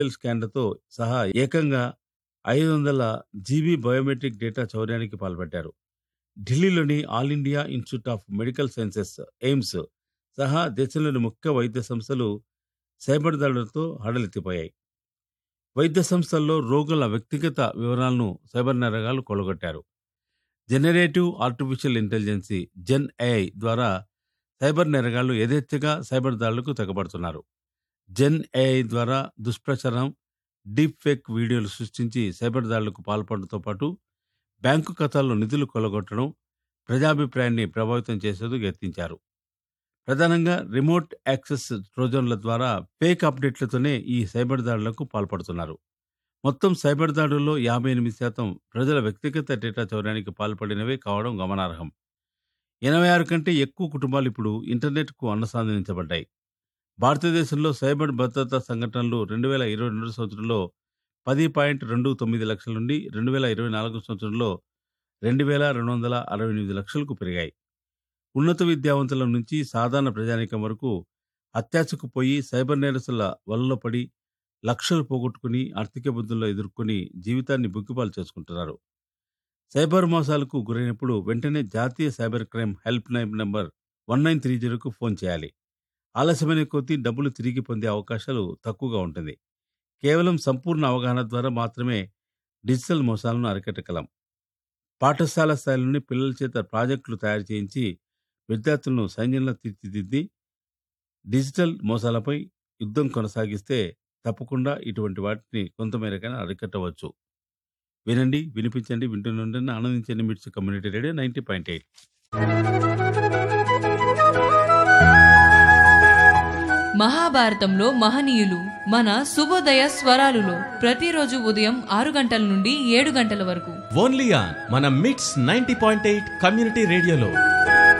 స్కాన్లతో సహా ఏకంగా ఐదు వందల జీబీ బయోమెట్రిక్ డేటా చౌర్యానికి పాల్పడ్డారు ఢిల్లీలోని All India Institute of Medical Sciences AIIMS సహా దేశంలోని ముఖ్య వైద్య సంస్థలు సైబర్ దాడులతో హడలెత్తిపోయాయి వైద్య సంస్థల్లో రోగుల వ్యక్తిగత వివరాలను సైబర్ నేరగాళ్లు కొలగొట్టారు generative artificial intelligence Gen AI ద్వారా సైబర్ నేరగాళ్లు యథేచ్ఛగా సైబర్ దాడులకు తెగబడుతున్నారు జెన్ ఏఐ ద్వారా దుష్ప్రచారం డీప్ ఫేక్ వీడియోలు సృష్టించి సైబర్ దాడులకు పాల్పడడంతో పాటు బ్యాంకు ఖాతాల్లో నిధులు కొలగొట్టడం ప్రజాభిప్రాయాన్ని ప్రభావితం చేసేందుకు యత్నించారు ప్రధానంగా రిమోట్ యాక్సెస్ ట్రోజన్ల ద్వారా ఫేక్ అప్డేట్లతోనే ఈ సైబర్ దాడులకు పాల్పడుతున్నారు మొత్తం సైబర్ దాడుల్లో యాభై ఎనిమిది శాతం ప్రజల వ్యక్తిగత డేటా చౌర్యానికి పాల్పడినవే కావడం గమనార్హం ఎనభై ఆరు కంటే ఎక్కువ కుటుంబాలు ఇప్పుడు ఇంటర్నెట్కు అనుసంధానించబడ్డాయి భారతదేశంలో సైబర్ భద్రతా సంఘటనలు రెండు వేల ఇరవై రెండు సంవత్సరంలో పది పాయింట్ రెండు తొమ్మిది లక్షల నుండి రెండు వేల ఇరవై నాలుగు సంవత్సరంలో రెండు వేల రెండు వందల అరవై ఎనిమిది లక్షలకు పెరిగాయి ఉన్నత విద్యావంతుల నుంచి సాధారణ ప్రజానీకం వరకు అత్యాశకు పోయి సైబర్ నేరస్తుల వలలో పడి లక్షలు పోగొట్టుకుని ఆర్థిక ఇబ్బందుల్లో ఎదుర్కొని జీవితాన్ని బుగ్గిపాలు చేసుకుంటున్నారు సైబర్ మోసాలకు గురైనప్పుడు వెంటనే జాతీయ cyber crime helpline number one nine three జీరోకు ఫోన్ చేయాలి ఆలస్యమైన కొద్దీ డబ్బులు తిరిగి పొందే అవకాశాలు తక్కువగా ఉంటుంది కేవలం సంపూర్ణ అవగాహన ద్వారా మాత్రమే డిజిటల్ మోసాలను అరికట్టగలం పాఠశాల స్థాయిలోని పిల్లల చేత ప్రాజెక్టులు తయారు చేయించి విద్యార్థులను సైన్యంలో తీర్చిదిద్ది డిజిటల్ మోసాలపై యుద్ధం కొనసాగిస్తే తప్పకుండా ఇటువంటి వాటిని కొంతమేరకైనా అరికట్టవచ్చు వినండి వినిపించండి వింటుండండి ఆనందించండి Mirchi community radio ninety point eight మహాభారతంలో మహనీయులు మన శుభోదయ స్వరాలులో ప్రతిరోజు ఉదయం ఆరు గంటల నుండి ఏడు గంటల వరకు ఓన్లీ ఆన్ మన మిట్స్ నైన్టీ పాయింట్ ఎయిట్ కమ్యూనిటీ రేడియోలో